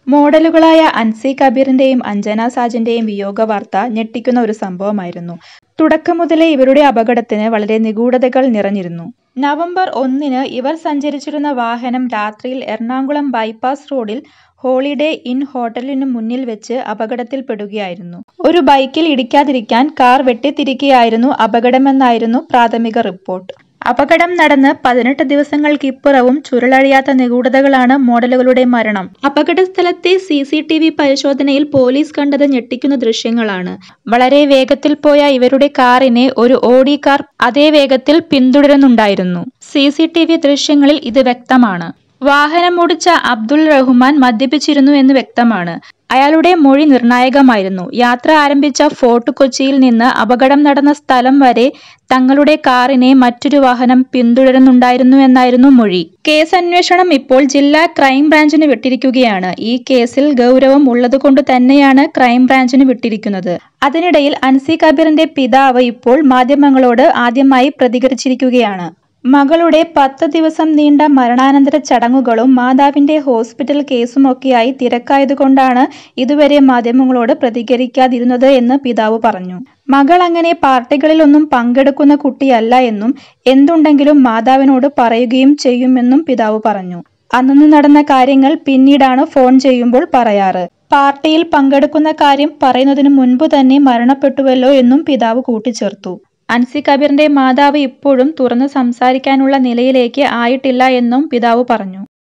മോഡലുകളായ അൻസി കബീറിന്റെയും അഞ്ജന സാജന്റെയും വിയോഗ വാർത്ത ഞെട്ടിക്കുന്ന ഒരു സംഭവമായിരുന്നു. തുടക്കം മുതലേ ഇവരുടെ അപകടത്തിന് വളരെ നിഗൂഢതകൾ നിറഞ്ഞിരുന്നു. നവംബർ ഒന്നിന് ഇവർ സഞ്ചരിച്ചിരുന്ന വാഹനം രാത്രിയിൽ എറണാകുളം ബൈപ്പാസ് റോഡിൽ ഹോളിഡേ ഇൻ ഹോട്ടലിനു മുന്നിൽ വെച്ച് അപകടത്തിൽപ്പെടുകയായിരുന്നു. ഒരു ബൈക്കിൽ ഇടിക്കാതിരിക്കാൻ കാർ വെട്ടിത്തിരിക്കെയായിരുന്നു അപകടമെന്നായിരുന്നു പ്രാഥമിക റിപ്പോർട്ട്. അപകടം നടന്ന് പതിനെട്ട് ദിവസങ്ങൾക്കിപ്പുറവും ചുരുളഴിയാത്ത നിഗൂഢതകളാണ് മോഡലുകളുടെ മരണം. അപകടസ്ഥലത്തെ സിസിടിവി പരിശോധനയിൽ പോലീസ് കണ്ടത് ഞെട്ടിക്കുന്ന ദൃശ്യങ്ങളാണ്. വളരെ വേഗത്തിൽ പോയ ഇവരുടെ കാറിനെ ഒരു ഓഡി കാർ അതേ വേഗത്തിൽ പിന്തുടരുന്നുണ്ടായിരുന്നു. സിസിടിവി ദൃശ്യങ്ങളിൽ ഇത് വ്യക്തമാണ്. വാഹനമോടിച്ച അബ്ദുൾ റഹ്മാൻ മദ്യപിച്ചിരുന്നു എന്ന് വ്യക്തമാണ്. അയാളുടെ മൊഴി നിർണായകമായിരുന്നു. യാത്ര ആരംഭിച്ച ഫോർട്ട് കൊച്ചിയിൽ നിന്ന് അപകടം നടന്ന സ്ഥലം വരെ തങ്ങളുടെ കാറിനെ മറ്റൊരു വാഹനം പിന്തുടരുന്നുണ്ടായിരുന്നുവെന്നായിരുന്നു മൊഴി. കേസന്വേഷണം ഇപ്പോൾ ജില്ലാ ക്രൈംബ്രാഞ്ചിന് വിട്ടിരിക്കുകയാണ്. ഈ കേസിൽ ഗൗരവം ഉള്ളതുകൊണ്ടു തന്നെയാണ് ക്രൈംബ്രാഞ്ചിന് വിട്ടിരിക്കുന്നത്. അതിനിടയിൽ അൻസി കബീറിന്റെ പിതാവ് ഇപ്പോൾ മാധ്യമങ്ങളോട് ആദ്യമായി പ്രതികരിച്ചിരിക്കുകയാണ്. മകളുടെ പത്ത് ദിവസം നീണ്ട മരണാനന്തര ചടങ്ങുകളും മാതാവിന്റെ ഹോസ്പിറ്റൽ കേസുമൊക്കെയായി തിരക്കായതുകൊണ്ടാണ് ഇതുവരെ മാധ്യമങ്ങളോട് പ്രതികരിക്കാതിരുന്നത് എന്ന് പിതാവ് പറഞ്ഞു. മകൾ അങ്ങനെ പാർട്ടികളിലൊന്നും പങ്കെടുക്കുന്ന കുട്ടിയല്ല എന്നും എന്തുണ്ടെങ്കിലും മാതാവിനോട് പറയുകയും ചെയ്യുമെന്നും പിതാവ് പറഞ്ഞു. അന്നന്ന് നടന്ന കാര്യങ്ങൾ പിന്നീടാണ് ഫോൺ ചെയ്യുമ്പോൾ പറയാറ്. പാർട്ടിയിൽ പങ്കെടുക്കുന്ന കാര്യം പറയുന്നതിനു മുൻപു തന്നെ മരണപ്പെട്ടുവല്ലോ എന്നും പിതാവ് കൂട്ടിച്ചേർത്തു. അൻസി കബീറിന്റെ മാതാവ് ഇപ്പോഴും തുറന്നു സംസാരിക്കാനുള്ള നിലയിലേക്ക് ആയിട്ടില്ല എന്നും പിതാവ് പറഞ്ഞു.